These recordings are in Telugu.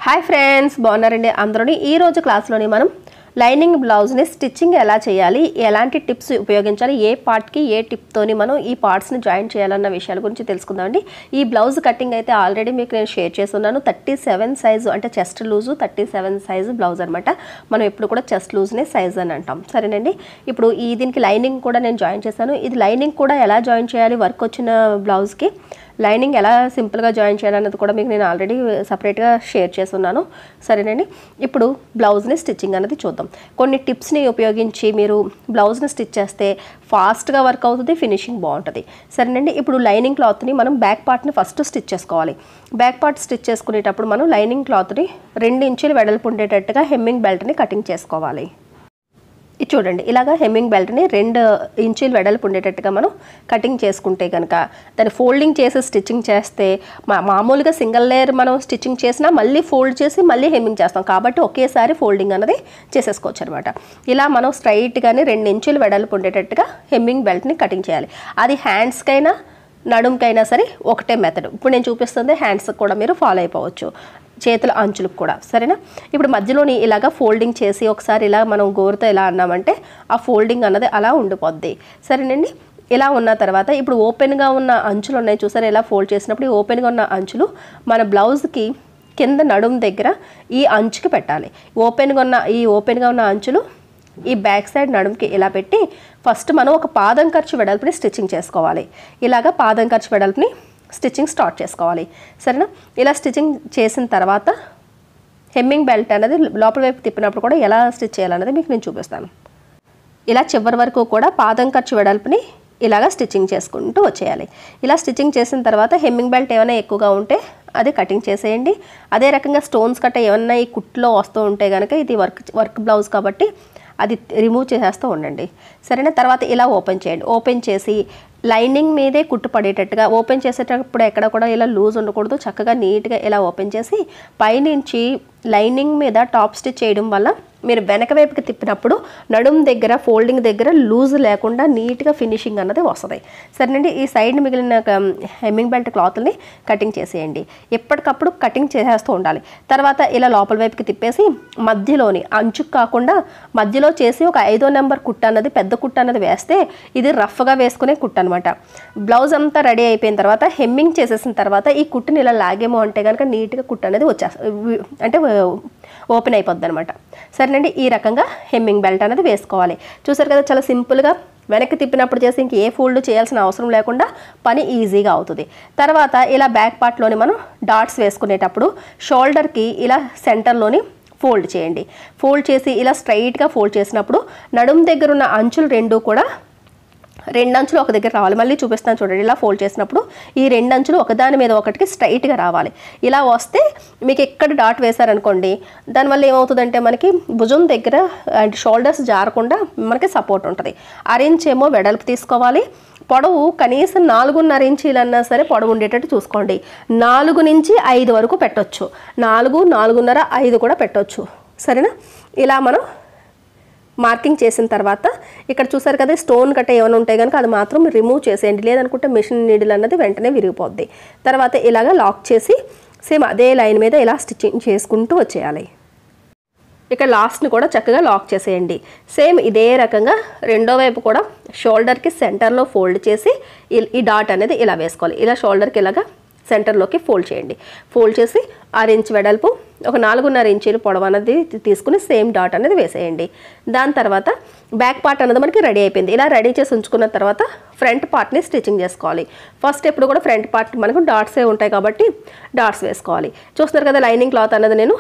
హాయ్ ఫ్రెండ్స్ బాగున్నారండి అందరూని ఈ రోజు క్లాస్లోని మనం లైనింగ్ బ్లౌజ్ని స్టిచ్చింగ్ ఎలా చేయాలి ఎలాంటి టిప్స్ ఉపయోగించాలి ఏ పార్ట్కి ఏ టిప్తోని మనం ఈ పార్ట్స్ని జాయిన్ చేయాలన్న విషయాల గురించి తెలుసుకుందామండి ఈ బ్లౌజ్ కటింగ్ అయితే ఆల్రెడీ మీకు నేను షేర్ చేస్తున్నాను థర్టీ సెవెన్ సైజు అంటే chest loose thirty seven size blouse అనమాట మనం ఎప్పుడు కూడా చెస్ట్ లూజ్ని సైజ్ అని అంటాం సరేనండి ఇప్పుడు ఈ దీనికి లైనింగ్ కూడా నేను జాయిన్ చేశాను ఇది లైనింగ్ కూడా ఎలా జాయిన్ చేయాలి వర్క్ వచ్చిన బ్లౌజ్కి లైనింగ్ ఎలా సింపుల్గా జాయిన్ చేయాలన్నది కూడా మీకు నేను ఆల్రెడీ సపరేట్గా షేర్ చేస్తున్నాను సరేనండి ఇప్పుడు బ్లౌజ్ని స్టిచ్చింగ్ అనేది చూద్దాం కొన్ని టిప్స్ని ఉపయోగించి మీరు బ్లౌజ్ని స్టిచ్ చేస్తే ఫాస్ట్గా వర్క్ అవుతుంది ఫినిషింగ్ బాగుంటుంది సరేనండి ఇప్పుడు లైనింగ్ క్లాత్ని మనం బ్యాక్ పార్ట్ని ఫస్ట్ స్టిచ్ చేసుకోవాలి బ్యాక్ పార్ట్ స్టిచ్ చేసుకునేటప్పుడు మనం లైనింగ్ క్లాత్ని రెండు ఇంచులు వెడల్పు ఉండేటట్టుగా హెమ్మింగ్ బెల్ట్ని కటింగ్ చేసుకోవాలి ఇది చూడండి ఇలాగా హెమ్మింగ్ బెల్ట్ని రెండు ఇంచులు వెడల్పు ఉండేటట్టుగా మనం కటింగ్ చేసుకుంటే కనుక దాన్ని ఫోల్డింగ్ చేసి స్టిచ్చింగ్ చేస్తే మా మామూలుగా సింగిల్ లేయర్ మనం స్టిచ్చింగ్ చేసినా మళ్ళీ ఫోల్డ్ చేసి మళ్ళీ హెమ్మింగ్ చేస్తాం కాబట్టి ఒకేసారి ఫోల్డింగ్ అనేది చేసేసుకోవచ్చు అనమాట ఇలా మనం స్ట్రైట్గానే రెండు ఇంచులు వెడల్పు ఉండేటట్టుగా హెమ్మింగ్ బెల్ట్ని కటింగ్ చేయాలి అది హ్యాండ్స్కైనా నడుంకైనా సరే ఒకటే మెథడ్ ఇప్పుడు నేను చూపిస్తుంది హ్యాండ్స్కి కూడా మీరు ఫాలో అయిపోవచ్చు చేతుల అంచులకు కూడా సరేనా ఇప్పుడు మధ్యలోని ఇలాగ ఫోల్డింగ్ చేసి ఒకసారి ఇలా మనం గోరుతో ఇలా అన్నామంటే ఆ ఫోల్డింగ్ అన్నది అలా ఉండిపోద్ది సరేనండి ఇలా ఉన్న తర్వాత ఇప్పుడు ఓపెన్గా ఉన్న అంచులు ఉన్నాయి చూసారా ఇలా ఫోల్డ్ చేసినప్పుడు ఈ ఓపెన్గా ఉన్న అంచులు మన బ్లౌజ్కి కింద నడుం దగ్గర ఈ అంచుకి పెట్టాలి ఓపెన్గా ఉన్న ఈ ఓపెన్గా ఉన్న అంచులు ఈ బ్యాక్ సైడ్ నడుముకి ఇలా పెట్టి ఫస్ట్ మనం ఒక పాదం ఖర్చు వెడల్పుని స్టిచ్చింగ్ చేసుకోవాలి ఇలాగ పాదం ఖర్చు వెడల్పుని స్టిచ్చింగ్ స్టార్ట్ చేసుకోవాలి సరేనా ఇలా స్టిచ్చింగ్ చేసిన తర్వాత హెమ్మింగ్ బెల్ట్ అనేది లోపల వైపు తిప్పినప్పుడు కూడా ఎలా స్టిచ్ చేయాలనేది మీకు నేను చూపిస్తాను ఇలా చివరి వరకు కూడా పాదం ఖర్చు వెడల్పుని ఇలాగా స్టిచ్చింగ్ చేసుకుంటూ వచ్చేయాలి ఇలా స్టిచ్చింగ్ చేసిన తర్వాత హెమ్మింగ్ బెల్ట్ ఏమైనా ఎక్కువగా ఉంటే అది కటింగ్ చేసేయండి అదే రకంగా స్టోన్స్ కట్ట ఏమన్నా ఈ కుట్లో వస్తూ ఉంటే కనుక ఇది వర్క్ వర్క్ బ్లౌజ్ కాబట్టి అది రిమూవ్ చేసేస్తూ ఉండండి సరేనా తర్వాత ఇలా ఓపెన్ చేయండి ఓపెన్ చేసి లైనింగ్ మీదే కుట్టు పడేటట్టుగా ఓపెన్ చేసేటప్పుడు ఎక్కడ కూడా ఇలా లూజ్ ఉండకూడదు చక్కగా నీట్గా ఇలా ఓపెన్ చేసి పైనుంచి లైనింగ్ మీద టాప్ స్టిచ్ చేయడం వల్ల మీరు వెనక వైపుకి తిప్పినప్పుడు నడుం దగ్గర ఫోల్డింగ్ దగ్గర లూజ్ లేకుండా నీట్గా ఫినిషింగ్ అన్నది వస్తుంది సరేనండి ఈ సైడ్ మిగిలిన హెమ్మింగ్ బెల్ట్ క్లాత్ని కటింగ్ చేసేయండి ఎప్పటికప్పుడు కటింగ్ చేసేస్తూ ఉండాలి తర్వాత ఇలా లోపల వైపుకి తిప్పేసి మధ్యలోని అంచుకు కాకుండా మధ్యలో చేసి ఒక ఐదో నెంబర్ కుట్ట అన్నది పెద్ద కుట్ట అన్నది వేస్తే ఇది రఫ్గా వేసుకునే కుట్ట అనమాట బ్లౌజ్ అంతా రెడీ అయిపోయిన తర్వాత హెమ్మింగ్ చేసేసిన తర్వాత ఈ కుట్టుని ఇలా లాగేమో అంటే కనుక నీట్గా కుట్ట అనేది వచ్చేస్తుంది అంటే ఓపెన్ అయిపోద్ది అనమాట సరేనండి ఈ రకంగా హెమ్మింగ్ బెల్ట్ అనేది వేసుకోవాలి చూసారు కదా చాలా సింపుల్గా వెనక్కి తిప్పినప్పుడు చేసి ఇంక ఏ ఫోల్డ్ చేయాల్సిన అవసరం లేకుండా పని ఈజీగా అవుతుంది తర్వాత ఇలా బ్యాక్ పార్ట్లోని మనం డాట్స్ వేసుకునేటప్పుడు షోల్డర్కి ఇలా సెంటర్లోని ఫోల్డ్ చేయండి ఫోల్డ్ చేసి ఇలా స్ట్రైట్గా ఫోల్డ్ చేసినప్పుడు నడుం దగ్గర ఉన్న అంచులు రెండు కూడా రెండు అంచులు ఒక దగ్గర రావాలి మళ్ళీ చూపిస్తాను చూడండి ఇలా ఫోల్డ్ చేసినప్పుడు ఈ రెండు అంచులు ఒకదాని మీద ఒకటికి స్ట్రైట్గా రావాలి ఇలా వస్తే మీకు ఎక్కడ డాట్ వేశారనుకోండి దానివల్ల ఏమవుతుందంటే మనకి భుజం దగ్గర అండ్ షోల్డర్స్ జారకుండా మనకి సపోర్ట్ ఉంటుంది అరేంజ్ ఏమో వెడల్పు తీసుకోవాలి పొడవు కనీసం నాలుగున్నర ఇంచీలన్నా సరే పొడవు ఉండేటట్టు చూసుకోండి నాలుగు నుంచి ఐదు వరకు పెట్టొచ్చు నాలుగు నాలుగున్నర ఐదు కూడా పెట్టొచ్చు సరేనా ఇలా మనం మార్కింగ్ చేసిన తర్వాత ఇక్కడ చూసారు కదా స్టోన్ కట్ట ఏమైనా ఉంటాయి కనుక అది మాత్రం రిమూవ్ చేసేయండి లేదనుకుంటే మిషన్ నీడిల్ అన్నది వెంటనే విరిగిపోద్ది తర్వాత ఇలాగ లాక్ చేసి సేమ్ అదే లైన్ మీద ఇలా స్టిచ్చింగ్ చేసుకుంటూ వచ్చేయాలి ఇక్కడ లాస్ట్ని కూడా చక్కగా లాక్ చేసేయండి సేమ్ ఇదే రకంగా రెండో వైపు కూడా షోల్డర్కి సెంటర్లో ఫోల్డ్ చేసి ఈ డాట్ అనేది ఇలా వేసుకోవాలి ఇలా షోల్డర్కి ఇలాగా సెంటర్లోకి ఫోల్డ్ చేయండి ఫోల్డ్ చేసి ఆరు ఇంచ్ వెడల్పు ఒక నాలుగున్నర ఇంచీలు పొడవు అనేది తీసుకుని సేమ్ డాట్ అనేది వేసేయండి దాని తర్వాత బ్యాక్ పార్ట్ అనేది మనకి రెడీ అయిపోయింది ఇలా రెడీ చేసి ఉంచుకున్న తర్వాత ఫ్రంట్ పార్ట్ని స్టిచ్చింగ్ చేసుకోవాలి ఫస్ట్ ఎప్పుడు కూడా ఫ్రంట్ పార్ట్ మనకు డాట్సే ఉంటాయి కాబట్టి డాట్స్ వేసుకోవాలి చూస్తున్నారు కదా లైనింగ్ క్లాత్ అనేది నేను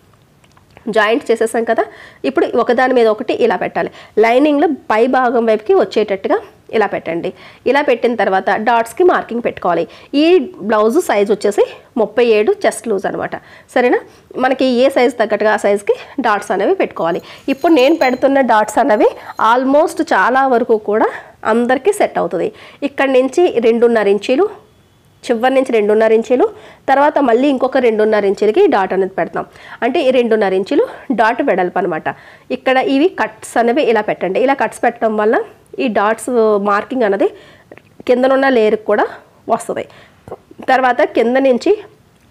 జాయింట్ చేసేసాం కదా ఇప్పుడు ఒకదాని మీద ఒకటి ఇలా పెట్టాలి లైనింగ్లో పై భాగం వైపుకి వచ్చేటట్టుగా ఇలా పెట్టండి ఇలా పెట్టిన తర్వాత డాట్స్కి మార్కింగ్ పెట్టుకోవాలి ఈ బ్లౌజ్ సైజ్ వచ్చేసి ముప్పై ఏడు చెస్ట్ లూజ్ అనమాట సరేనా మనకి ఏ సైజ్ తగ్గట్టుగా ఆ సైజ్కి డాట్స్ అనేవి పెట్టుకోవాలి ఇప్పుడు నేను పెడుతున్న డాట్స్ అనేవి ఆల్మోస్ట్ చాలా వరకు కూడా అందరికీ సెట్ అవుతుంది ఇక్కడ నుంచి రెండున్నర ఇంచీలు చివరి నుంచి రెండున్నర ఇంచీలు తర్వాత మళ్ళీ ఇంకొక రెండున్నర ఇంచులకి డాట్ అనేది పెడతాం అంటే ఈ రెండున్నర ఇంచులు డాట్ వెడల్పు అనమాట ఇక్కడ ఇవి కట్స్ అనేవి ఇలా పెట్టండి ఇలా కట్స్ పెట్టడం వల్ల ఈ డాట్స్ మార్కింగ్ అనేది కిందనున్న లేయర్కి కూడా వస్తుంది తర్వాత కింద నుంచి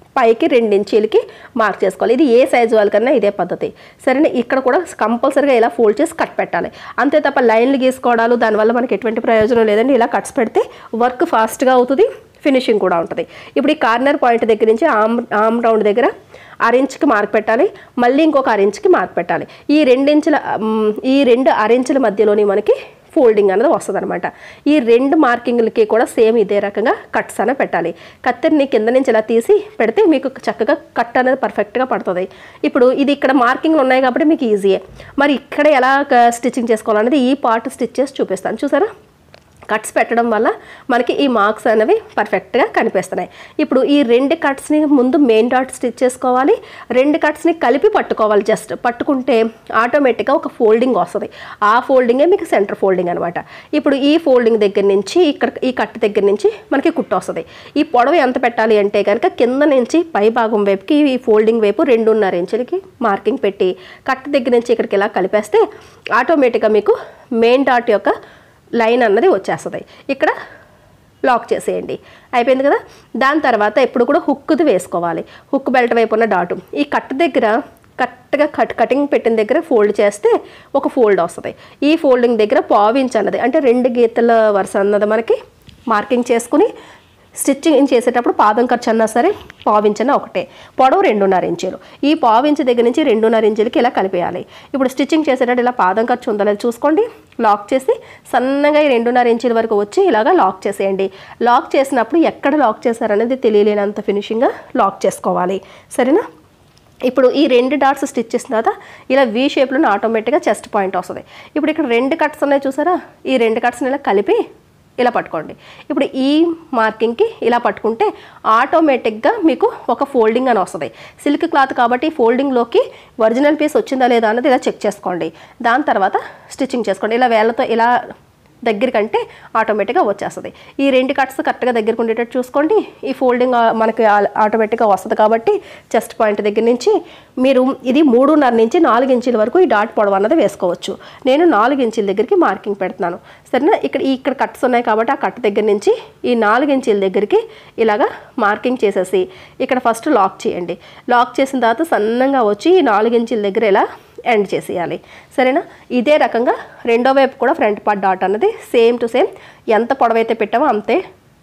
పైకి రెండు ఇంచీలకి మార్క్ చేసుకోవాలి ఇది ఏ సైజు వాళ్ళకన్నా ఇదే పద్ధతి సరేనా ఇక్కడ కూడా కంపల్సరీగా ఇలా ఫోల్డ్ చేసి కట్ పెట్టాలి అంతే తప్ప లైన్లు గీసుకోవడాలు దానివల్ల మనకి ఎటువంటి ప్రయోజనం లేదండి ఇలా కట్స్ పెడితే వర్క్ ఫాస్ట్గా అవుతుంది ఫినిషింగ్ కూడా ఉంటుంది ఇప్పుడు ఈ కార్నర్ పాయింట్ దగ్గర నుంచి ఆమ్ ఆమ్ రౌండ్ దగ్గర అరెంజ్కి మార్క్ పెట్టాలి మళ్ళీ ఇంకొక అరెంజ్కి మార్క్ పెట్టాలి ఈ రెండించుల మ్, ఈ రెండు అరెంజ్ల మధ్యలోని మనకి ఫోల్డింగ్ అనేది వస్తుంది అనమాట ఈ రెండు మార్కింగ్లకి కూడా సేమ్ ఇదే రకంగా కట్స్ అనేది పెట్టాలి కత్తెర్ని కింద నుంచి ఇలా తీసి పెడితే మీకు చక్కగా కట్ అనేది పర్ఫెక్ట్గా పడుతుంది ఇప్పుడు ఇది ఇక్కడ మార్కింగ్లు ఉన్నాయి కాబట్టి మీకు ఈజీయే మరి ఇక్కడ ఎలా స్టిచ్చింగ్ చేసుకోవాలనేది ఈ పార్ట్ స్టిచ్ చేసి చూపిస్తాను చూసారా కట్స్ పెట్టడం వల్ల మనకి ఈ మార్క్స్ అనేవి పర్ఫెక్ట్గా కనిపిస్తున్నాయి ఇప్పుడు ఈ రెండు కట్స్ని ముందు మెయిన్ డాట్ స్టిచ్ చేసుకోవాలి రెండు కట్స్ని కలిపి పట్టుకోవాలి జస్ట్ పట్టుకుంటే ఆటోమేటిక్గా ఒక ఫోల్డింగ్ వస్తుంది ఆ ఫోల్డింగే మీకు సెంటర్ ఫోల్డింగ్ అనమాట ఇప్పుడు ఈ ఫోల్డింగ్ దగ్గర నుంచి ఇక్కడ ఈ కట్ దగ్గర నుంచి మనకి కుట్టు వస్తుంది ఈ పొడవు ఎంత పెట్టాలి అంటే కనుక కింద నుంచి పై భాగం వైపుకి ఈ ఫోల్డింగ్ వైపు రెండున్నర ఇంచులకి మార్కింగ్ పెట్టి కట్ దగ్గర నుంచి ఇక్కడికి ఇలా కలిపేస్తే ఆటోమేటిక్గా మీకు మెయిన్ డాట్ యొక్క లైన్ అన్నది వచ్చేస్తుంది ఇక్కడ లాక్ చేసేయండి అయిపోయింది కదా దాని తర్వాత ఎప్పుడు కూడా హుక్ది వేసుకోవాలి హుక్ బెల్ట్ వైపు ఉన్న డాటు ఈ కట్ దగ్గర కరెక్ట్గా కట్ కటింగ్ పెట్టిన దగ్గర ఫోల్డ్ చేస్తే ఒక ఫోల్డ్ వస్తుంది ఈ ఫోల్డింగ్ దగ్గర పావించ్ అన్నది అంటే రెండు గీతల వరుస అన్నది మనకి మార్కింగ్ చేసుకుని స్టిచ్చింగ్ చేసేటప్పుడు పాదం ఖర్చు అన్నా సరే పావించన ఒకటే పొడవు రెండున్నర ఇంచులు ఈ పావించి దగ్గర నుంచి రెండున్నర ఇంచులకి ఇలా కలిపేయాలి ఇప్పుడు స్టిచ్చింగ్ చేసేటప్పుడు ఇలా పాదం ఖర్చు ఉందో లేదో చూసుకోండి లాక్ చేసి సన్నగా ఈ రెండున్నర ఇంచుల వరకు వచ్చి ఇలాగా లాక్ చేసేయండి లాక్ చేసినప్పుడు ఎక్కడ లాక్ చేశారనేది తెలియలేనంత ఫినిషింగ్గా లాక్ చేసుకోవాలి సరేనా ఇప్పుడు ఈ రెండు డాట్స్ స్టిచ్ చేసిన తర్వాత ఇలా వీ షేప్లో ఆటోమేటిక్గా చెస్ట్ పాయింట్ వస్తుంది ఇప్పుడు ఇక్కడ రెండు కట్స్ ఉన్నాయి చూసారా ఈ రెండు కట్స్ని ఇలా కలిపి ఇలా పట్టుకోండి ఇప్పుడు ఈ మార్కింగ్కి ఇలా పట్టుకుంటే ఆటోమేటిక్గా మీకు ఒక ఫోల్డింగ్ అని వస్తుంది సిల్క్ క్లాత్ కాబట్టి ఫోల్డింగ్లోకి ఒరిజినల్ పీస్ వచ్చిందా లేదా అన్నది ఇలా చెక్ చేసుకోండి దాని తర్వాత స్టిచ్చింగ్ చేసుకోండి ఇలా వేళ్ళతో ఇలా దగ్గరికంటే ఆటోమేటిక్గా వచ్చేస్తుంది ఈ రెండు కట్స్ కరెక్ట్గా దగ్గరకు ఉండేటట్టు చూసుకోండి ఈ ఫోల్డింగ్ ఆ- మనకి ఆ- ఆటోమేటిక్గా వస్తుంది కాబట్టి చెస్ట్ పాయింట్ దగ్గర నుంచి మీరు ఇది మూడున్నర నుంచి నాలుగు ఇంచుల వరకు ఈ డాట్ పొడవు అన్నది వేసుకోవచ్చు నేను నాలుగు ఇంచుల దగ్గరికి మార్కింగ్ పెడుతున్నాను సరేనా ఇక్కడ ఈ- ఇక్కడ కట్స్ ఉన్నాయి కాబట్టి ఆ కట్ దగ్గర నుంచి ఈ నాలుగు ఇంచుల దగ్గరికి ఇలాగా మార్కింగ్ చేసేసి ఇక్కడ ఫస్ట్ లాక్ చేయండి లాక్ చేసిన తర్వాత సన్నంగా వచ్చి ఈ నాలుగు ఇంచుల దగ్గర ఇలా ఎండ్ చేసేయాలి సరేనా ఇదే రకంగా రెండో వైపు కూడా ఫ్రంట్ పార్ట్ డాట్ అన్నది సేమ్ టు సేమ్ ఎంత పొడవైతే పెట్టామో అంతే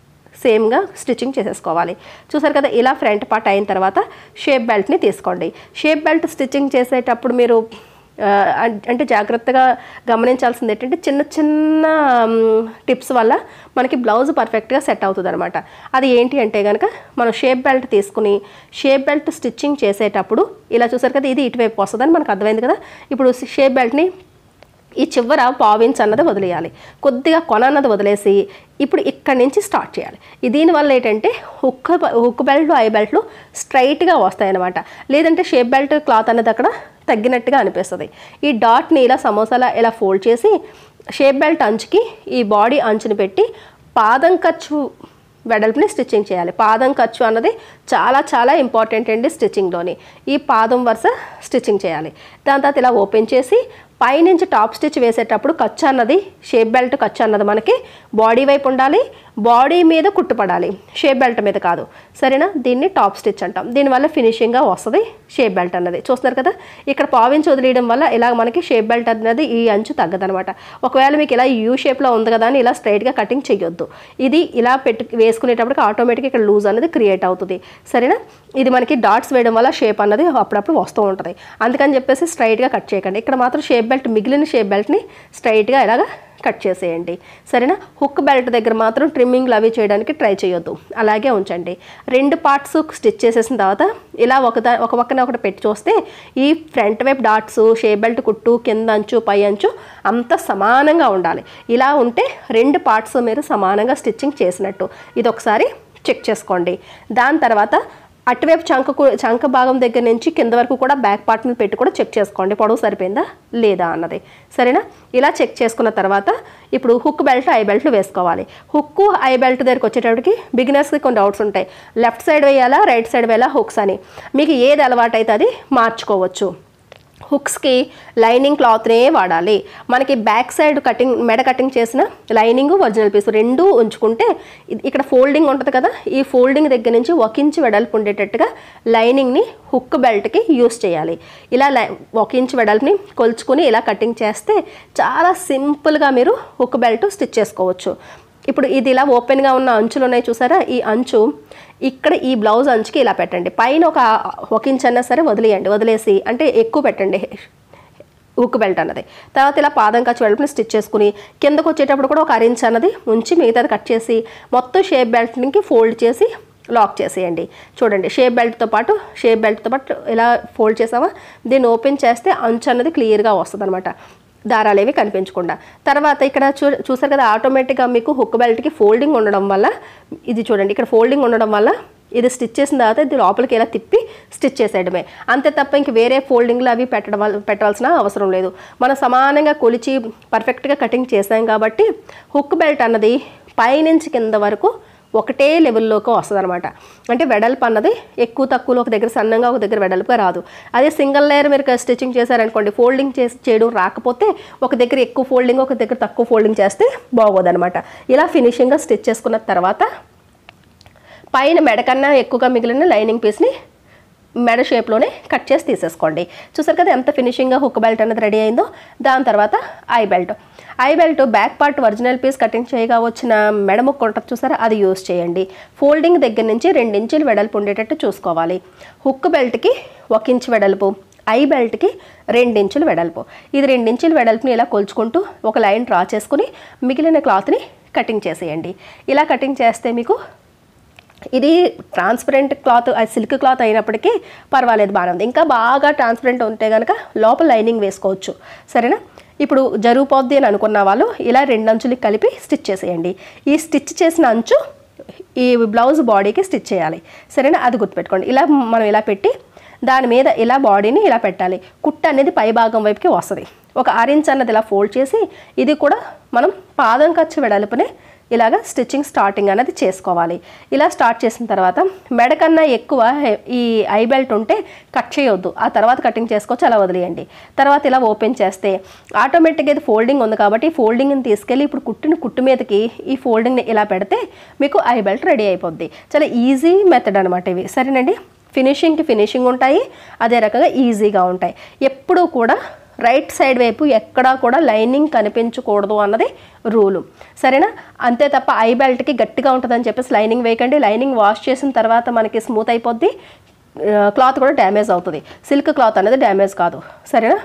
సేమ్గా స్టిచ్చింగ్ చేసేసుకోవాలి చూసారు కదా ఇలా ఫ్రంట్ పార్ట్ అయిన తర్వాత షేప్ బెల్ట్ని తీసుకోండి షేప్ బెల్ట్ స్టిచ్చింగ్ చేసేటప్పుడు మీరు ఆ, అం- అంటే జాగ్రత్తగా గమనించాల్సింది ఏంటంటే చిన్న చిన్న టిప్స్ వల్ల మనకి బ్లౌజ్ పర్ఫెక్ట్గా సెట్ అవుతుంది అనమాట అది ఏంటి అంటే కనుక మనం షేప్ బెల్ట్ తీసుకుని షేప్ బెల్ట్ స్టిచ్చింగ్ చేసేటప్పుడు ఇలా చూసారు కదా ఇది ఇటువైపు వస్తుందని మనకు అర్థమైంది కదా ఇప్పుడు షేప్ బెల్ట్ని ఈ చివర పావించ్ అన్నది వదిలేయాలి కొద్దిగా కొన అన్నది వదిలేసి ఇప్పుడు ఇక్కడి నుంచి స్టార్ట్ చేయాలి ఈ దీనివల్ల ఏంటంటే హుక్ హుక్ బెల్ట్లు ఐ బెల్ట్లు స్ట్రైట్గా వస్తాయి అనమాట లేదంటే షేప్ బెల్ట్ క్లాత్ అనేది అక్కడ తగ్గినట్టుగా అనిపిస్తుంది ఈ డాట్ని ఇలా సమోసాలా ఇలా ఫోల్డ్ చేసి షేప్ బెల్ట్ అంచుకి ఈ బాడీ అంచుని పెట్టి పాదం ఖర్చు వెడల్పుని స్టిచ్చింగ్ చేయాలి పాదం ఖర్చు అన్నది చాలా చాలా ఇంపార్టెంట్ అండి స్టిచ్చింగ్లోని ఈ పాదం వరుస స్టిచ్చింగ్ చేయాలి దాని తర్వాత ఇలా ఓపెన్ చేసి పైనుంచి టాప్ స్టిచ్ వేసేటప్పుడు ఖర్చు అన్నది షేప్ బెల్ట్ ఖర్చు అన్నది మనకి బాడీ వైపు ఉండాలి బాడీ మీద కుట్టుపడాలి షేప్ బెల్ట్ మీద కాదు సరేనా దీన్ని టాప్ స్టిచ్ అంటాం దీనివల్ల ఫినిషింగ్గా వస్తుంది షేప్ బెల్ట్ అన్నది చూస్తున్నారు కదా ఇక్కడ పావించి వదిలేయడం వల్ల ఇలా మనకి షేప్ బెల్ట్ అన్నది ఈ అంచు తగ్గదనమాట ఒకవేళ మీకు ఇలా యూ షేప్లో ఉంది కదా అని ఇలా స్ట్రైట్గా కటింగ్ చేయొద్దు ఇది ఇలా పెట్టు వేసుకునేటప్పటికి ఆటోమేటిక్గా ఇక్కడ లూజ్ అనేది క్రియేట్ అవుతుంది సరేనా ఇది మనకి డాట్స్ వేయడం వల్ల షేప్ అన్నది అప్పుడప్పుడు వస్తూ ఉంటుంది అందుకని చెప్పేసి స్ట్రైట్గా కట్ చేయకండి ఇక్కడ మాత్రం షేప్ బెల్ట్ మిగిలిన షేప్ బెల్ట్ని స్ట్రైట్గా ఇలాగా కట్ చేసేయండి సరేనా హుక్ బెల్ట్ దగ్గర మాత్రం ట్రిమ్మింగ్లు అవి చేయడానికి ట్రై చేయొద్దు అలాగే ఉంచండి రెండు పార్ట్స్ స్టిచ్ చేసేసిన తర్వాత ఇలా ఒకదా ఒక పక్కన ఒకటి పెట్టి చూస్తే ఈ ఫ్రంట్ వైపు డాట్స్ షేప్ బెల్ట్ కుట్టు కింద అంచు పై అంచు అంత సమానంగా ఉండాలి ఇలా ఉంటే రెండు పార్ట్స్ మీరు సమానంగా స్టిచ్చింగ్ చేసినట్టు ఇది ఒకసారి చెక్ చేసుకోండి దాని తర్వాత అటువైపు చంక చంక భాగం దగ్గర నుంచి కింద వరకు కూడా బ్యాక్ పార్ట్ని పెట్టి కూడా చెక్ చేసుకోండి పొడవు సరిపోయిందా లేదా అన్నది సరేనా ఇలా చెక్ చేసుకున్న తర్వాత ఇప్పుడు హుక్ బెల్ట్ ఐ బెల్ట్లు వేసుకోవాలి హుక్ ఐ బెల్ట్ దగ్గరికి వచ్చేటప్పటికి బిగినర్స్కి కొన్ని డౌట్స్ ఉంటాయి లెఫ్ట్ సైడ్ వేయాలా రైట్ సైడ్ వేయాలా హుక్స్ అని మీకు ఏది అలవాటు అయితే అది మార్చుకోవచ్చు హుక్స్కి లైనింగ్ క్లాత్నే వాడాలి మనకి బ్యాక్ సైడ్ కటింగ్ మెడ కటింగ్ చేసిన లైనింగ్ ఒరిజినల్ పీస్ రెండూ ఉంచుకుంటే ఇది- ఇక్కడ ఫోల్డింగ్ ఉంటుంది కదా ఈ ఫోల్డింగ్ దగ్గర నుంచి ఒక ఇంచు వెడల్పు ఉండేటట్టుగా లైనింగ్ని హుక్ బెల్ట్కి యూస్ చేయాలి ఇలా లై ఒక ఇంచు వెడల్పుని కొలుచుకుని ఇలా కటింగ్ చేస్తే చాలా సింపుల్గా మీరు హుక్ బెల్ట్ స్టిచ్ చేసుకోవచ్చు ఇప్పుడు ఇది ఇలా ఓపెన్గా ఉన్న అంచులు ఉన్నాయి చూసారా ఈ అంచు ఇక్కడ ఈ బ్లౌజ్ అంచుకి ఇలా పెట్టండి పైన ఒక ఒక ఇంచ్ అన్నా సరే వదిలేయండి వదిలేసి అంటే ఎక్కువ పెట్టండి హుక్ బెల్ట్ అన్నది తర్వాత ఇలా పాదం ఖర్చు వెడల్పుని స్టిచ్ చేసుకుని కిందకు వచ్చేటప్పుడు కూడా ఒక అరించ్ అన్నది ఉంచి మిగతాది కట్ చేసి మొత్తం షేప్ బెల్ట్కి ఫోల్డ్ చేసి లాక్ చేసేయండి చూడండి షేప్ బెల్ట్తో పాటు షేప్ బెల్ట్తో పాటు ఇలా ఫోల్డ్ చేసామా దీన్ని ఓపెన్ చేస్తే అంచు అన్నది క్లియర్గా వస్తుంది అనమాట దారాలు ఏవి కనిపించకుండా తర్వాత ఇక్కడ చూ చూసారు కదా ఆటోమేటిక్గా మీకు హుక్ బెల్ట్కి ఫోల్డింగ్ ఉండడం వల్ల ఇది చూడండి ఇక్కడ ఫోల్డింగ్ ఉండడం వల్ల ఇది స్టిచ్ చేసిన తర్వాత ఇది లోపలికి ఇలా తిప్పి స్టిచ్ చేసేయడమే అంతే తప్ప ఇంక వేరే ఫోల్డింగ్లు అవి పెట్టడం వల్ల పెట్టవలసిన అవసరం లేదు మనం సమానంగా కొలిచి పర్ఫెక్ట్గా కటింగ్ చేసాం కాబట్టి హుక్ బెల్ట్ అన్నది పైనుంచి కింద వరకు ఒకటే లెవెల్లోకి వస్తుంది అనమాట అంటే వెడల్పు అన్నది ఎక్కువ తక్కువలో ఒక దగ్గర సన్నంగా ఒక దగ్గర వెడల్పుగా రాదు అదే సింగిల్ లేయర్ మీరు స్టిచ్చింగ్ చేశారనుకోండి ఫోల్డింగ్ చేసి చేయడం రాకపోతే ఒక దగ్గర ఎక్కువ ఫోల్డింగ్ ఒక దగ్గర తక్కువ ఫోల్డింగ్ చేస్తే బాగోదన్నమాట ఇలా ఫినిషింగ్గా స్టిచ్ చేసుకున్న తర్వాత పైన మెడ కన్నా ఎక్కువగా మిగిలిన లైనింగ్ పీస్ని మెడ షేప్లోనే కట్ చేసి తీసేసుకోండి చూసారు కదా ఎంత ఫినిషింగ్గా హుక్ బెల్ట్ అనేది రెడీ అయిందో దాని తర్వాత eye belt eye belt back part original piece cutting చేయగా వచ్చిన మెడ ముక్క ఉంటుంది చూసారా అది యూస్ చేయండి ఫోల్డింగ్ దగ్గర నుంచి రెండు ఇంచులు వెడల్పు ఉండేటట్టు చూసుకోవాలి హుక్ బెల్ట్కి ఒక ఇంచు వెడల్పు ఐ బెల్ట్కి రెండించులు వెడల్పు ఇది రెండించుల వెడల్పుని ఇలా కొలుచుకుంటూ ఒక లైన్ డ్రా చేసుకుని మిగిలిన క్లాత్ని కటింగ్ చేసేయండి ఇలా కటింగ్ చేస్తే మీకు ఇది ట్రాన్స్పరెంట్ క్లాత్ అది సిల్క్ క్లాత్ అయినప్పటికీ పర్వాలేదు బాగానే ఉంది ఇంకా బాగా ట్రాన్స్పరెంట్ ఉంటే కనుక లోపల లైనింగ్ వేసుకోవచ్చు సరేనా ఇప్పుడు జరుగుపోద్ది అని అనుకున్న వాళ్ళు ఇలా రెండు అంచులకి కలిపి స్టిచ్ చేసేయండి ఈ స్టిచ్ చేసిన అంచు ఈ బ్లౌజ్ బాడీకి స్టిచ్ చేయాలి సరేనా అది గుర్తుపెట్టుకోండి ఇలా మనం ఇలా పెట్టి దాని మీద ఇలా బాడీని ఇలా పెట్టాలి కుట్ట అనేది పై భాగం వైపుకి వస్తుంది ఒక ఆరెంజ్ అన్నది ఇలా ఫోల్డ్ చేసి ఇది కూడా మనం పాదం ఖర్చు వెడల్పునే ఇలాగ స్టిచ్చింగ్ స్టార్టింగ్ అనేది చేసుకోవాలి ఇలా స్టార్ట్ చేసిన తర్వాత మెడ కన్నా ఎక్కువ హె- ఈ ఐ బెల్ట్ ఉంటే కట్ చేయొద్దు ఆ తర్వాత కటింగ్ చేసుకోవచ్చు అలా వదిలేయండి తర్వాత ఇలా ఓపెన్ చేస్తే ఆటోమేటిక్గా ఇది ఫోల్డింగ్ ఉంది కాబట్టి ఈ ఫోల్డింగ్ని తీసుకెళ్ళి ఇప్పుడు కుట్టిన కుట్టు మీదకి ఈ ఫోల్డింగ్ని ఇలా పెడితే మీకు ఐ బెల్ట్ రెడీ అయిపోద్ది చాలా ఈజీ మెథడ్ అనమాట ఇవి సరేనండి ఫినిషింగ్కి ఫినిషింగ్ ఉంటాయి అదే రకంగా ఈజీగా ఉంటాయి ఎప్పుడూ కూడా రైట్ సైడ్ వైపు ఎక్కడా కూడా లైనింగ్ కనిపించకూడదు అన్నది రూలు సరేనా అంతే తప్ప ఐ బెల్ట్కి గట్టిగా ఉంటుందని చెప్పేసి లైనింగ్ వేయకండి లైనింగ్ వాష్ చేసిన తర్వాత మనకి స్మూత్ అయిపోద్ది క్లాత్ కూడా డ్యామేజ్ అవుతుంది సిల్క్ క్లాత్ అనేది డ్యామేజ్ కాదు సరేనా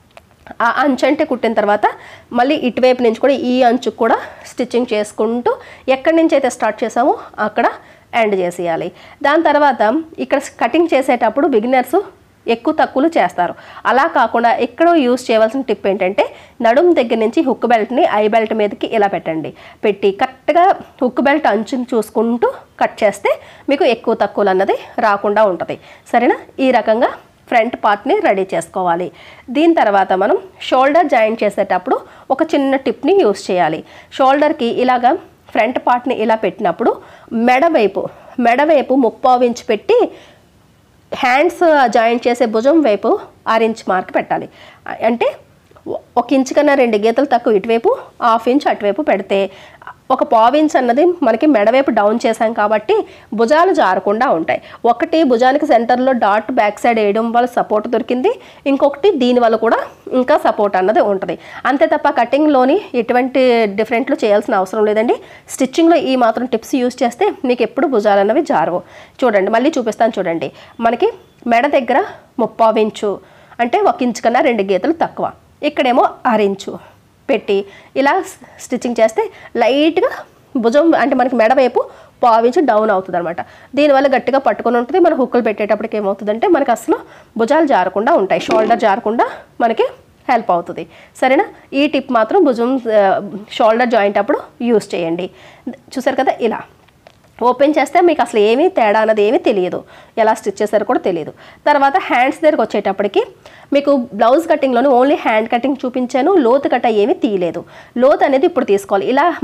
ఆ అంచు అంటే కుట్టిన తర్వాత మళ్ళీ ఇటువైపు నుంచి కూడా ఈ అంచుకు కూడా స్టిచ్చింగ్ చేసుకుంటూ ఎక్కడి నుంచి అయితే స్టార్ట్ చేసామో అక్కడ ఎండ్ చేసేయాలి దాని తర్వాత ఇక్కడ కటింగ్ చేసేటప్పుడు బిగినర్స్ ఎక్కువ తక్కువలు చేస్తారు అలా కాకుండా ఎక్కడో యూస్ చేయవలసిన టిప్ ఏంటంటే నడుం దగ్గర నుంచి హుక్ బెల్ట్ని ఐ బెల్ట్ మీదకి ఇలా పెట్టండి పెట్టి కరెక్ట్గా హుక్ బెల్ట్ అంచుని చూసుకుంటూ కట్ చేస్తే మీకు ఎక్కువ తక్కువలు అన్నది రాకుండా ఉంటుంది సరేనా ఈ రకంగా ఫ్రంట్ పార్ట్ని రెడీ చేసుకోవాలి దీని తర్వాత మనం షోల్డర్ జాయిన్ చేసేటప్పుడు ఒక చిన్న టిప్ని యూస్ చేయాలి షోల్డర్కి ఇలాగా ఫ్రంట్ పార్ట్ని ఇలా పెట్టినప్పుడు మెడ వైపు మెడ వైపు ముప్పావు ఇంచ్ పెట్టి హ్యాండ్స్ జాయింట్ చేసే భుజం వైపు ఆరు ఇంచ్ మార్క్ పెట్టాలి అంటే ఒక ఇంచ్ కన్నా రెండు గీతలు తక్కువ ఇటువైపు హాఫ్ ఇంచ్ అటువైపు పెడితే ఒక పావు ఇంచ్ అన్నది మనకి మెడవైపు డౌన్ చేసాం కాబట్టి భుజాలు జారకుండా ఉంటాయి ఒకటి భుజానికి సెంటర్లో డాట్ బ్యాక్ సైడ్ వేయడం వల్ల సపోర్ట్ దొరికింది ఇంకొకటి దీనివల్ల కూడా ఇంకా సపోర్ట్ అన్నది ఉంటుంది అంతే తప్ప కటింగ్లోని ఎటువంటి డిఫరెంట్లు చేయాల్సిన అవసరం లేదండి స్టిచ్చింగ్లో ఈ మాత్రం టిప్స్ యూస్ చేస్తే మీకు ఎప్పుడు భుజాలు అన్నవి జారవు చూడండి మళ్ళీ చూపిస్తాను చూడండి మనకి మెడ దగ్గర ముప్పావు ఇంచు అంటే ఒక ఇంచు కన్నా రెండు గీతలు తక్కువ ఇక్కడేమో అరించు పెట్టి ఇలా స్టిచ్చింగ్ చేస్తే లైట్గా భుజం అంటే మనకి మెడ వైపు పావించి డౌన్ అవుతుంది అనమాట దీనివల్ల గట్టిగా పట్టుకొని ఉంటుంది మన హుక్కులు పెట్టేటప్పటికి ఏమవుతుందంటే మనకి అసలు భుజాలు జారకుండా ఉంటాయి షోల్డర్ జారకుండా మనకి హెల్ప్ అవుతుంది సరేనా ఈ టిప్ మాత్రం భుజం షోల్డర్ జాయింట్ అప్పుడు యూస్ చేయండి చూసారు కదా ఇలా ఓపెన్ చేస్తే మీకు అసలు ఏమీ తేడా అన్నది ఏమీ తెలియదు ఎలా స్టిచ్ చేశారో కూడా తెలియదు తర్వాత హ్యాండ్స్ దగ్గరకు వచ్చేటప్పటికి మీకు బ్లౌజ్ కటింగ్లోని ఓన్లీ హ్యాండ్ కటింగ్ చూపించాను లోతు కట్ట ఏమీ తీయలేదు లోతు అనేది ఇప్పుడు తీసుకోవాలి ఇలా మనం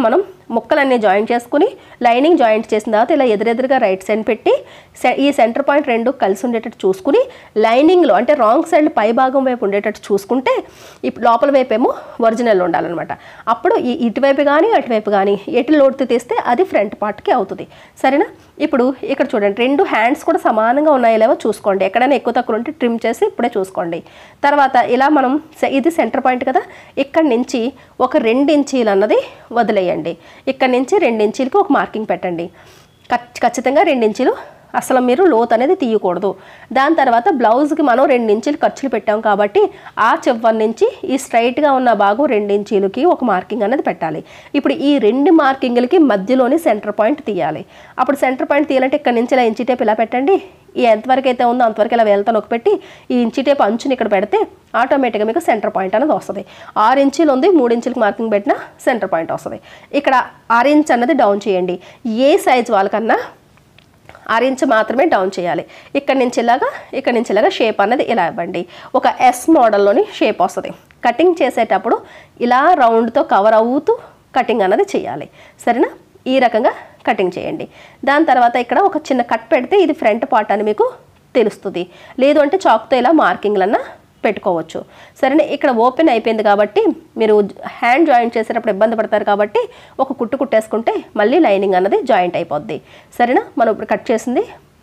ముక్కలన్నీ జాయింట్ చేసుకుని లైనింగ్ జాయింట్ చేసిన తర్వాత ఇలా ఎదురెదురుగా రైట్ సైడ్ పెట్టి సె- ఈ సెంటర్ పాయింట్ రెండు కలిసి ఉండేటట్టు చూసుకుని లైనింగ్లో అంటే రాంగ్ సైడ్ పై భాగం వైపు ఉండేటట్టు చూసుకుంటే ఇప్పుడు లోపల వైపు ఏమో ఒరిజినల్ ఉండాలన్నమాట అప్పుడు ఈ ఇటువైపు కానీ అటువైపు కానీ ఎటు లోడుతూ తీస్తే అది ఫ్రంట్ పార్ట్కి అవుతుంది సరేనా ఇప్పుడు ఇక్కడ చూడండి రెండు హ్యాండ్స్ కూడా సమానంగా ఉన్నాయో లేవో చూసుకోండి ఎక్కడైనా ఎక్కువ తక్కువ ఉంటే ట్రిమ్ చేసి ఇప్పుడే చూసుకోండి తర్వాత ఇలా మనం సె- ఇది సెంటర్ పాయింట్ కదా ఇక్కడి నుంచి ఒక రెండు ఇంచీలు అన్నది వదిలేయండి ఇక్కడి నుంచి రెండు ఇంచీలకి ఒక మార్కింగ్ పెట్టండి ఖచ్- ఖచ్చితంగా రెండు ఇంచీలు అసలు మీరు లోత్ అనేది తీయకూడదు దాని తర్వాత బ్లౌజ్కి మనం రెండు ఇంచీలు ఖర్చులు పెట్టాం కాబట్టి ఆ చివరి నుంచి ఈ స్ట్రైట్గా ఉన్న భాగం రెండు ఇంచీలకి ఒక మార్కింగ్ అనేది పెట్టాలి ఇప్పుడు ఈ రెండు మార్కింగ్లకి మధ్యలోని సెంటర్ పాయింట్ తీయాలి అప్పుడు సెంటర్ పాయింట్ తీయాలంటే ఇక్కడ నుంచి ఇలా ఇంచి టేప్ ఇలా పెట్టండి ఈ ఎంతవరకు అయితే ఉందో అంతవరకు ఇలా వేలతో నొక్కి పెట్టి ఈ ఇంచి టేప్ అంచుని ఇక్కడ పెడితే ఆటోమేటిక్గా మీకు సెంటర్ పాయింట్ అనేది వస్తుంది ఆరు ఇంచీలు ఉంది మూడు ఇంచులకి మార్కింగ్ పెట్టినా సెంటర్ పాయింట్ వస్తుంది ఇక్కడ ఆరు ఇంచ్ అన్నది డౌన్ చేయండి ఏ సైజ్ వాళ్ళకన్నా ఆరు ఇంచ్ మాత్రమే డౌన్ చేయాలి ఇక్కడ నుంచి ఇలాగా ఇక్కడ నుంచి ఇలాగా షేప్ అన్నది ఇలా ఇవ్వండి ఒక ఎస్ మోడల్లోని షేప్ వస్తుంది కటింగ్ చేసేటప్పుడు ఇలా రౌండ్తో కవర్ అవుతూ కటింగ్ అన్నది చేయాలి సరేనా ఈ రకంగా కటింగ్ చేయండి దాని తర్వాత ఇక్కడ ఒక చిన్న కట్ పెడితే ఇది ఫ్రంట్ పార్ట్ అని మీకు తెలుస్తుంది లేదు అంటే చాక్తో ఇలా మార్కింగ్లన్నా పెట్టుకోవచ్చు సరేనా ఇక్కడ ఓపెన్ అయిపోయింది కాబట్టి మీరు హ్యాండ్ జాయింట్ చేసేటప్పుడు ఇబ్బంది పడతారు కాబట్టి ఒక కుట్టు కుట్టేసుకుంటే మళ్ళీ లైనింగ్ అన్నది జాయింట్ అయిపోద్ది సరేనా మనం ఇప్పుడు కట్ చేసింది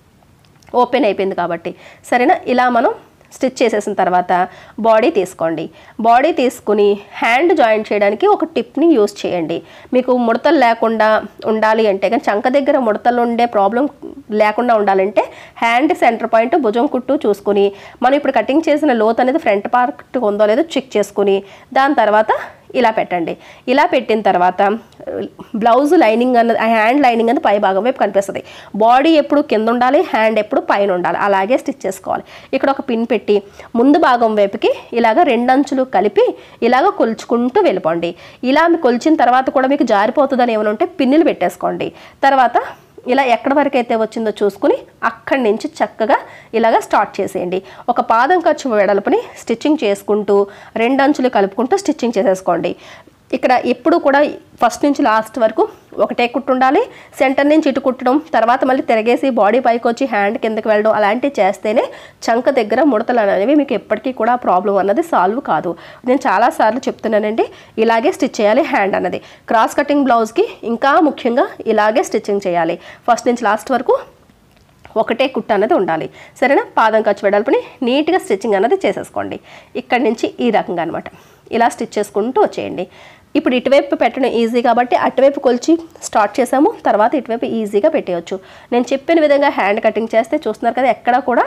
ఓపెన్ అయిపోయింది కాబట్టి సరేనా ఇలా మనం స్టిచ్ చేసేసిన తర్వాత బాడీ తీసుకోండి బాడీ తీసుకుని హ్యాండ్ జాయింట్ చేయడానికి ఒక టిప్ని యూస్ చేయండి మీకు ముడతలు లేకుండా ఉండాలి అంటే కానీ చంక దగ్గర ముడతలు ఉండే ప్రాబ్లం లేకుండా ఉండాలంటే హ్యాండ్ సెంటర్ పాయింట్ భుజం కుట్టు చూసుకుని మనం ఇప్పుడు కటింగ్ చేసిన లోత్ అనేది ఫ్రంట్ పార్ట్ ఉందో లేదో చెక్ చేసుకుని దాని తర్వాత ఇలా పెట్టండి ఇలా పెట్టిన తర్వాత బ్లౌజ్ లైనింగ్ అన్నది ఆ హ్యాండ్ లైనింగ్ అనేది పై భాగం వైపు కనిపిస్తుంది బాడీ ఎప్పుడు కింద ఉండాలి హ్యాండ్ ఎప్పుడు పైన ఉండాలి అలాగే స్టిచ్ చేసుకోవాలి ఇక్కడ ఒక పిన్ పెట్టి ముందు భాగం వైపుకి ఇలాగ రెండు అంచులు కలిపి ఇలాగ కొలుచుకుంటూ వెళ్ళిపోండి ఇలా మీ కొలిచిన తర్వాత కూడా మీకు జారిపోతుందని ఏమైనా ఉంటే పిన్నులు పెట్టేసుకోండి తర్వాత ఇలా ఎక్కడి వరకు అయితే వచ్చిందో చూసుకుని అక్కడి నుంచి చక్కగా ఇలాగ స్టార్ట్ చేసేయండి ఒక పాదం ఖర్చు వెడల్పుని స్టిచ్చింగ్ చేసుకుంటూ రెండు అంచులు కలుపుకుంటూ స్టిచ్చింగ్ చేసేసుకోండి ఇక్కడ ఎప్పుడు కూడా ఫస్ట్ నుంచి లాస్ట్ వరకు ఒకటే కుట్టు ఉండాలి సెంటర్ నుంచి ఇటు కుట్టడం తర్వాత మళ్ళీ తిరగేసి బాడీ పైకి వచ్చి హ్యాండ్ కిందకి వెళ్ళడం అలాంటివి చేస్తేనే చంక దగ్గర ముడతలు అనేవి మీకు ఎప్పటికీ కూడా ప్రాబ్లం అన్నది సాల్వ్ కాదు నేను చాలాసార్లు చెప్తున్నానండి ఇలాగే స్టిచ్ చేయాలి హ్యాండ్ అన్నది క్రాస్ కటింగ్ బ్లౌజ్కి ఇంకా ముఖ్యంగా ఇలాగే స్టిచ్చింగ్ చేయాలి ఫస్ట్ నుంచి లాస్ట్ వరకు ఒకటే కుట్ట అనేది ఉండాలి సరేనా పాదం ఖర్చు వెడల్పుని నీట్గా స్టిచ్చింగ్ అనేది చేసేసుకోండి ఇక్కడి నుంచి ఈ రకంగా అనమాట ఇలా స్టిచ్ చేసుకుంటూ వచ్చేయండి ఇప్పుడు ఇటువైపు పెట్టడం ఈజీ కాబట్టి అటువైపు కొలిచి స్టార్ట్ చేసాము తర్వాత ఇటువైపు ఈజీగా పెట్టేయచ్చు నేను చెప్పిన విధంగా హ్యాండ్ కటింగ్ చేస్తే చూస్తున్నారు కదా ఎక్కడా కూడా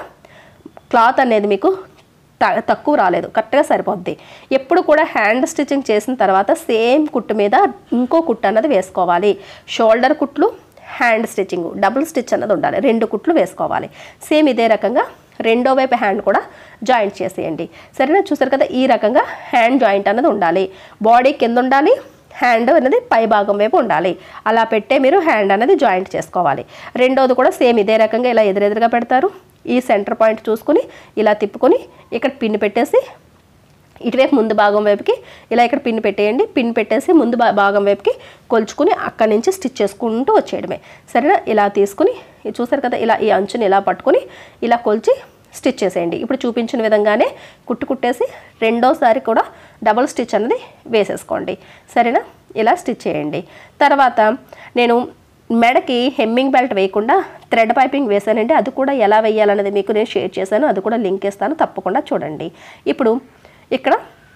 క్లాత్ అనేది మీకు త- తక్కువ రాలేదు కరెక్ట్గా సరిపోద్ది ఎప్పుడు కూడా హ్యాండ్ స్టిచ్చింగ్ చేసిన తర్వాత సేమ్ కుట్టు మీద ఇంకో కుట్టు అన్నది వేసుకోవాలి షోల్డర్ కుట్లు హ్యాండ్ స్టిచ్చింగ్ డబుల్ స్టిచ్ అన్నది ఉండాలి రెండు కుట్లు వేసుకోవాలి సేమ్ ఇదే రకంగా రెండో వైపు హ్యాండ్ కూడా జాయింట్ చేసేయండి సరేనా చూసారు కదా ఈ రకంగా హ్యాండ్ జాయింట్ అన్నది ఉండాలి బాడీ కింద ఉండాలి హ్యాండ్ అనేది పై భాగం వైపు ఉండాలి అలా పెట్టే మీరు హ్యాండ్ అనేది జాయింట్ చేసుకోవాలి రెండోది కూడా సేమ్ ఇదే రకంగా ఇలా ఎదురెదురుగా పెడతారు ఈ సెంటర్ పాయింట్ చూసుకుని ఇలా తిప్పుకొని ఇక్కడ పిన్ పెట్టేసి ఇటువైపు ముందు భాగం వైపుకి ఇలా ఇక్కడ పిన్ పెట్టేయండి పిన్ పెట్టేసి ముందు భా- భాగం వైపుకి కొలుచుకుని అక్కడి నుంచి స్టిచ్ చేసుకుంటూ వచ్చేయడమే సరేనా ఇలా తీసుకుని ఇది చూసారు కదా ఇలా ఈ అంచుని ఇలా పట్టుకుని ఇలా కొలిచి స్టిచ్ చేసేయండి ఇప్పుడు చూపించిన విధంగానే కుట్టు కుట్టేసి రెండోసారి కూడా డబుల్ స్టిచ్ అనేది వేసేసుకోండి సరేనా ఇలా స్టిచ్ చేయండి తర్వాత నేను మెడకి హెమ్మింగ్ బెల్ట్ వేయకుండా థ్రెడ్ పైపింగ్ వేసానండి అది కూడా ఎలా వేయాలనేది మీకు నేను షేర్ చేశాను అది కూడా లింక్ ఇస్తాను తప్పకుండా చూడండి ఇప్పుడు ఇక్కడ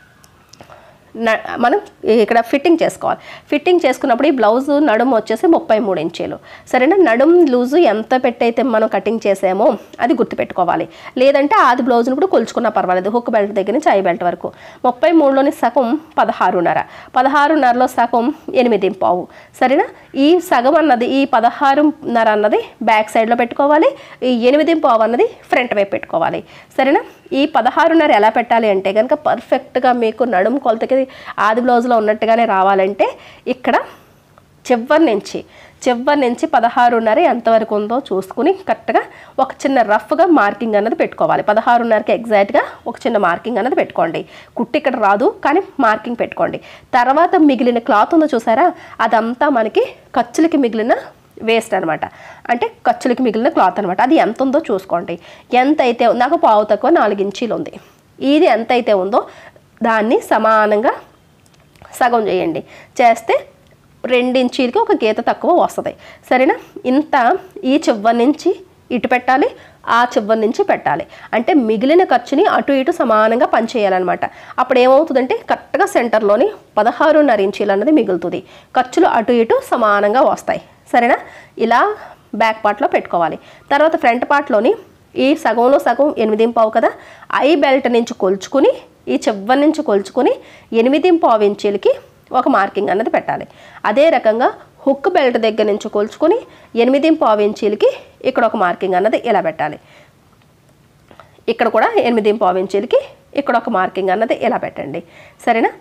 న- మనం ఇక్కడ ఫిట్టింగ్ చేసుకోవాలి ఫిట్టింగ్ చేసుకున్నప్పుడు ఈ బ్లౌజ్ నడుము వచ్చేసి ముప్పై మూడు ఇంచీలు సరేనా నడుము లూజు ఎంత పెట్టయితే మనం కటింగ్ చేసామో అది గుర్తుపెట్టుకోవాలి లేదంటే ఆది బ్లౌజ్ను కూడా కొలుచుకున్నా పర్వాలేదు హుక్ బెల్ట్ దగ్గర నుంచి ఐ బెల్ట్ వరకు ముప్పై మూడులోని సగం పదహారున్నర పదహారున్నరలో సగం ఎనిమిది పావు సరేనా ఈ సగం అన్నది ఈ పదహారున్నర అన్నది బ్యాక్ సైడ్లో పెట్టుకోవాలి ఈ ఎనిమిది పావు అన్నది ఫ్రంట్ వైపు పెట్టుకోవాలి సరేనా ఈ పదహారున్నర ఎలా పెట్టాలి అంటే కనుక పర్ఫెక్ట్గా మీకు నడుము కొలతకి ఆది బ్లౌజ్లో ఉన్నట్టుగానే రావాలంటే ఇక్కడ చివరి నుంచి చివరి నుంచి పదహారున్నర ఎంతవరకు ఉందో చూసుకుని కరెక్ట్గా ఒక చిన్న రఫ్గా మార్కింగ్ అన్నది పెట్టుకోవాలి పదహారున్నరకి ఎగ్జాక్ట్గా ఒక చిన్న మార్కింగ్ అన్నది పెట్టుకోండి కుట్టి ఇక్కడ రాదు కానీ మార్కింగ్ పెట్టుకోండి తర్వాత మిగిలిన క్లాత్ ఉందో చూసారా అదంతా మనకి ఖర్చులకి మిగిలిన వేస్ట్ అనమాట అంటే ఖర్చులకి మిగిలిన క్లాత్ అనమాట అది ఎంత ఉందో చూసుకోండి ఎంత అయితే నాకు పావు తక్కువ నాలుగు ఇంచీలు ఉంది ఇది ఎంత అయితే ఉందో దాన్ని సమానంగా సగం చేయండి చేస్తే రెండు ఇంచీలకి ఒక గీత తక్కువ వస్తుంది సరేనా ఇంత ఈ చివరి నుంచి ఇటు పెట్టాలి ఆ చివరి నుంచి పెట్టాలి అంటే మిగిలిన ఖర్చుని అటు ఇటు సమానంగా పనిచేయాలన్నమాట అప్పుడు ఏమవుతుందంటే కరెక్ట్గా సెంటర్లోని పదహారున్నర ఇంచీలు అన్నది మిగులుతుంది ఖర్చులు అటు ఇటు సమానంగా వస్తాయి సరేనా ఇలా బ్యాక్ పార్ట్లో పెట్టుకోవాలి తర్వాత ఫ్రంట్ పార్ట్లోని ఈ సగంలో సగం ఎనిమిది పావు కదా ఐ బెల్ట్ నుంచి కొలుచుకుని ఈ చివరి నుంచి కొలుచుకుని ఎనిమిది పావు ఇంచీలకి ఒక మార్కింగ్ అన్నది పెట్టాలి అదే రకంగా హుక్ బెల్ట్ దగ్గర నుంచి కొలుచుకుని ఎనిమిది పావు ఇంచీలకి ఇక్కడ ఒక మార్కింగ్ అన్నది ఇలా పెట్టాలి ఇక్కడ కూడా ఎనిమిది పావు ఇంచీలకి ఇక్కడ ఒక మార్కింగ్ అన్నది ఇలా పెట్టండి సరేనా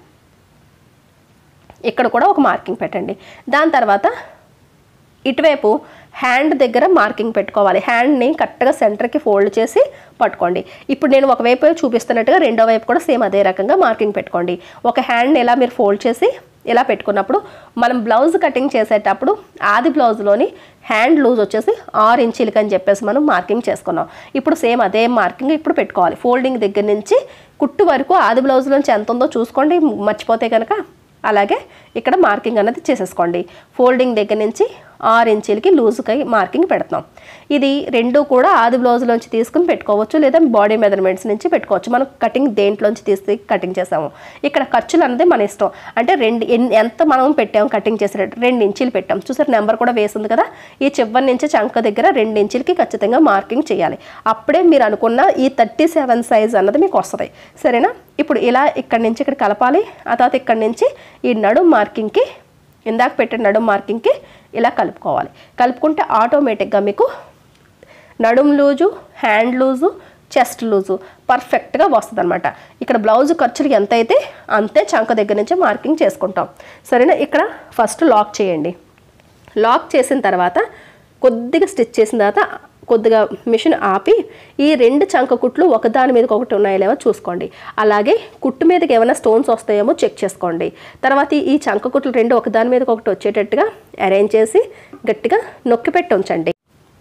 ఇక్కడ కూడా ఒక మార్కింగ్ పెట్టండి దాని తర్వాత ఇటువైపు హ్యాండ్ దగ్గర మార్కింగ్ పెట్టుకోవాలి హ్యాండ్ని కరెక్ట్గా సెంటర్కి ఫోల్డ్ చేసి పట్టుకోండి ఇప్పుడు నేను ఒకవైపు చూపిస్తున్నట్టుగా రెండో వైపు కూడా సేమ్ అదే రకంగా మార్కింగ్ పెట్టుకోండి ఒక హ్యాండ్ని ఇలా మీరు ఫోల్డ్ చేసి ఇలా పెట్టుకున్నప్పుడు మనం బ్లౌజ్ కటింగ్ చేసేటప్పుడు ఆది బ్లౌజ్లోని హ్యాండ్ లూజ్ వచ్చేసి ఆరు ఇంచీలకి అని చెప్పేసి మనం మార్కింగ్ చేసుకున్నాం ఇప్పుడు సేమ్ అదే మార్కింగ్ ఇప్పుడు పెట్టుకోవాలి ఫోల్డింగ్ దగ్గర నుంచి కుట్టు వరకు ఆది బ్లౌజ్లోంచి ఎంత ఉందో చూసుకోండి మర్చిపోతే కనుక అలాగే ఇక్కడ మార్కింగ్ అనేది చేసేసుకోండి ఫోల్డింగ్ దగ్గర నుంచి ఆరు ఇంచీలకి లూజ్కై మార్కింగ్ పెడతాం ఇది రెండు కూడా ఆది బ్లౌజ్లోంచి తీసుకుని పెట్టుకోవచ్చు లేదా బాడీ మెజర్మెంట్స్ నుంచి పెట్టుకోవచ్చు మనం కటింగ్ దేంట్లోంచి తీసి కటింగ్ చేసాము ఇక్కడ ఖర్చులు అనేది మన ఇష్టం అంటే రెండు ఎన్- ఎంత మనం పెట్టాం కటింగ్ చేసేటట్టు రెండు ఇంచీలు పెట్టాం చూసారు నెంబర్ కూడా వేసింది కదా ఈ చివరి నుంచి చంక దగ్గర రెండు ఇంచులకి ఖచ్చితంగా మార్కింగ్ చేయాలి అప్పుడే మీరు అనుకున్న ఈ థర్టీ సెవెన్ సైజ్ అన్నది మీకు వస్తుంది సరేనా ఇప్పుడు ఇలా ఇక్కడి నుంచి ఇక్కడ కలపాలి ఆ తర్వాత ఇక్కడి నుంచి ఈ నడుం మార్కింగ్కి ఇందాక పెట్టిన నడుం మార్కింగ్కి ఇలా కలుపుకోవాలి కలుపుకుంటే ఆటోమేటిక్గా మీకు నడుం loose hand loose chest loose పర్ఫెక్ట్గా వస్తుంది అనమాట ఇక్కడ బ్లౌజ్ ఖర్చులు ఎంత అయితే అంతే చంక దగ్గర నుంచి మార్కింగ్ చేసుకుంటాం సరేనా ఇక్కడ ఫస్ట్ లాక్ చేయండి లాక్ చేసిన తర్వాత కొద్దిగా స్టిచ్ చేసిన తర్వాత కొద్దిగా మిషన్ ఆపి ఈ రెండు చంక కుట్లు ఒకదాని మీదకి ఒకటి ఉన్నాయో లేవో చూసుకోండి అలాగే కుట్టు మీదకి ఏమైనా స్టోన్స్ వస్తాయేమో చెక్ చేసుకోండి తర్వాత ఈ- ఈ చంక కుట్లు రెండు ఒకదాని మీదకి ఒకటి వచ్చేటట్టుగా అరేంజ్ చేసి గట్టిగా నొక్కి పెట్టి ఉంచండి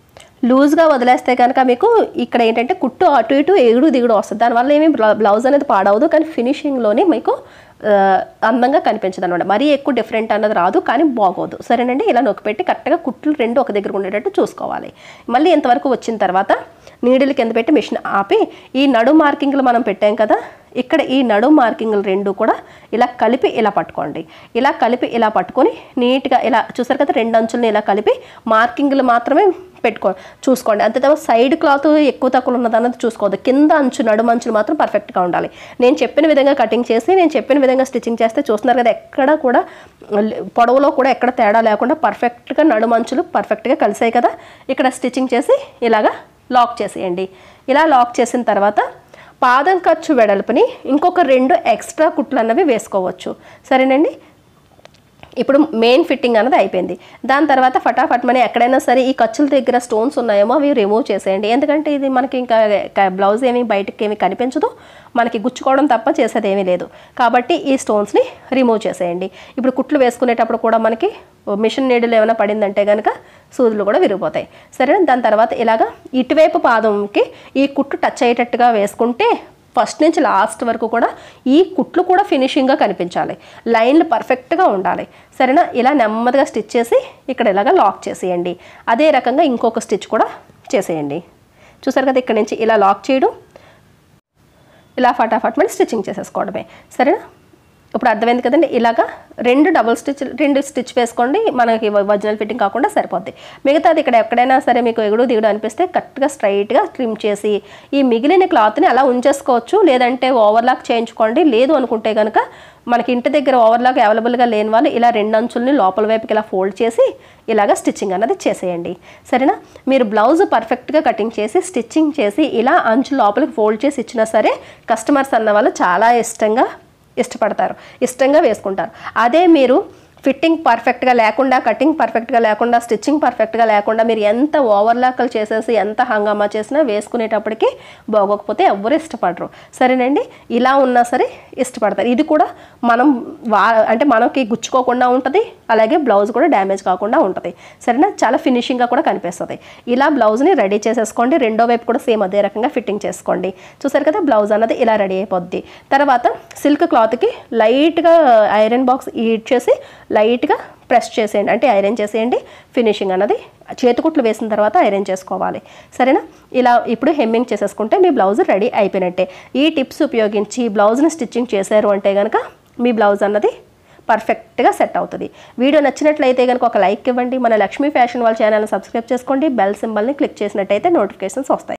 లూజ్గా వదిలేస్తే కనుక మీకు ఇక్కడ ఏంటంటే కుట్టు అటు ఇటు ఎగుడు దిగుడు వస్తుంది దానివల్ల ఏమి బ్లౌ- బ్లౌజ్ అనేది పాడవదు కానీ ఫినిషింగ్లోనే మీకు ఆ, అందంగా కనిపించదు అనమాట మరీ ఎక్కువ డిఫరెంట్ అన్నది రాదు కానీ బాగోదు సరేనండి ఇలా నొక్కి పెట్టి కరెక్ట్గా కుట్లు రెండు ఒక దగ్గర ఉండేటట్టు చూసుకోవాలి మళ్ళీ ఇంతవరకు వచ్చిన తర్వాత నీడిల్ కింద పెట్టి మిషన్ ఆపి ఈ నడు మార్కింగ్లు మనం పెట్టాం కదా ఇక్కడ ఈ నడు మార్కింగ్లు రెండు కూడా ఇలా కలిపి ఇలా పట్టుకోండి ఇలా కలిపి ఇలా పట్టుకొని నీట్గా ఇలా చూసారు కదా రెండు అంచుల్ని ఇలా కలిపి మార్కింగ్లు మాత్రమే పెట్టుకో చూసుకోండి అంతే తప్ప సైడ్ క్లాత్ ఎక్కువ తక్కువ ఉన్నది అన్నది చూసుకోవద్దు కింద అంచు నడుము అంచులు మాత్రం పర్ఫెక్ట్గా ఉండాలి నేను చెప్పిన విధంగా కటింగ్ చేసి నేను చెప్పిన విధంగా స్టిచ్చింగ్ చేస్తే చూస్తున్నారు కదా ఎక్కడ కూడా పొడవులో కూడా ఎక్కడ తేడా లేకుండా పర్ఫెక్ట్గా నడుము అంచులు పర్ఫెక్ట్గా కలిసాయి కదా ఇక్కడ స్టిచ్చింగ్ చేసి ఇలాగా లాక్ చేసేయండి ఇలా లాక్ చేసిన తర్వాత పాదం ఖర్చు వెడల్పుని ఇంకొక రెండు ఎక్స్ట్రా కుట్లు అన్నవి వేసుకోవచ్చు సరేనండి ఇప్పుడు మెయిన్ ఫిట్టింగ్ అన్నది అయిపోయింది దాని తర్వాత ఫటాఫట్ మన ఎక్కడైనా సరే ఈ ఖర్చుల దగ్గర స్టోన్స్ ఉన్నాయేమో అవి రిమూవ్ చేసేయండి ఎందుకంటే ఇది మనకి ఇంకా క- బ్లౌజ్ ఏమి బయటకి ఏమి కనిపించదు మనకి గుచ్చుకోవడం తప్ప చేసేది ఏమీ లేదు కాబట్టి ఈ స్టోన్స్ని రిమూవ్ చేసేయండి ఇప్పుడు కుట్లు వేసుకునేటప్పుడు కూడా మనకి మిషన్ నీడిల్ ఏమైనా పడిందంటే కనుక సూదులు కూడా విరిగిపోతాయి సరేనా దాని తర్వాత ఇలాగా ఇటువైపు పాదంకి ఈ కుట్టు టచ్ అయ్యేటట్టుగా వేసుకుంటే ఫస్ట్ నుంచి లాస్ట్ వరకు కూడా ఈ కుట్లు కూడా ఫినిషింగ్గా కనిపించాలి లైన్లు పర్ఫెక్ట్గా ఉండాలి సరేనా ఇలా నెమ్మదిగా స్టిచ్ చేసి ఇక్కడ ఇలాగ లాక్ చేసేయండి అదే రకంగా ఇంకొక స్టిచ్ కూడా చేసేయండి చూసారు కదా ఇక్కడ నుంచి ఇలా లాక్ చేయడం ఇలా ఫటాఫట్ మళ్ళీ స్టిచ్చింగ్ చేసేసుకోవడమే సరేనా ఇప్పుడు అర్థమైంది కదండి ఇలాగా రెండు డబుల్ స్టిచ్ రెండు స్టిచ్ వేసుకోండి మనకి ఒరిజినల్ ఫిట్టింగ్ కాకుండా సరిపోద్ది మిగతాది ఇక్కడ ఎక్కడైనా సరే మీకు ఎగుడు దిగుడు అనిపిస్తే కరెక్ట్గా స్ట్రైట్గా ట్రిమ్ చేసి ఈ మిగిలిన క్లాత్ని అలా ఉంచేసుకోవచ్చు లేదంటే ఓవర్లాక్ చేయించుకోండి లేదు అనుకుంటే కనుక మనకి ఇంటి దగ్గర ఓవర్లాక్ అవైలబుల్గా లేని వాళ్ళు ఇలా రెండు అంచుల్ని లోపల వైపుకి ఇలా ఫోల్డ్ చేసి ఇలాగ స్టిచ్చింగ్ అన్నది చేసేయండి సరేనా మీరు బ్లౌజ్ పర్ఫెక్ట్గా కటింగ్ చేసి స్టిచ్చింగ్ చేసి ఇలా అంచు లోపలికి ఫోల్డ్ చేసి ఇచ్చినా సరే కస్టమర్స్ అన్న వాళ్ళు చాలా ఇష్టంగా ఇష్టపడతారు ఇష్టంగా వేసుకుంటారు అదే మీరు ఫిట్టింగ్ పర్ఫెక్ట్గా లేకుండా కటింగ్ పర్ఫెక్ట్గా లేకుండా స్టిచ్చింగ్ పర్ఫెక్ట్గా లేకుండా మీరు ఎంత ఓవర్లాక్లు చేసేసి ఎంత హంగామా చేసినా వేసుకునేటప్పటికి బాగోకపోతే ఎవ్వరు ఇష్టపడరు సరేనండి ఇలా ఉన్నా సరే ఇష్టపడతారు ఇది కూడా మనం వా అంటే మనకి గుచ్చుకోకుండా ఉంటుంది అలాగే బ్లౌజ్ కూడా డ్యామేజ్ కాకుండా ఉంటుంది సరేనా చాలా ఫినిషింగ్గా కూడా కనిపిస్తుంది ఇలా బ్లౌజ్ని రెడీ చేసేసుకోండి రెండో వైపు కూడా సేమ్ అదే రకంగా ఫిట్టింగ్ చేసుకోండి చూసారు కదా బ్లౌజ్ అన్నది ఇలా రెడీ అయిపోద్ది తర్వాత సిల్క్ క్లాత్కి లైట్గా ఐరన్ బాక్స్ హీట్ చేసి లైట్గా ప్రెస్ చేసేయండి అంటే ఐరన్ చేసేయండి ఫినిషింగ్ అన్నది చేతికుట్లు వేసిన తర్వాత ఐరన్ చేసుకోవాలి సరేనా ఇలా ఇప్పుడు హెమ్మింగ్ చేసేసుకుంటే మీ బ్లౌజ్ రెడీ అయిపోయినట్టే ఈ టిప్స్ ఉపయోగించి బ్లౌజ్ని స్టిచ్చింగ్ చేశారు అంటే కనుక మీ బ్లౌజ్ అన్నది పర్ఫెక్ట్గా సెట్ అవుతుంది వీడియో నచ్చినట్లయితే కనుక ఒక లైక్ ఇవ్వండి మన లక్ష్మీ ఫ్యాషన్ వాళ్ళ ఛానల్ని సబ్స్క్రైబ్ చేసుకోండి బెల్ సింబల్ని క్లిక్ చేసినట్టయితే నోటిఫికేషన్స్ వస్తాయి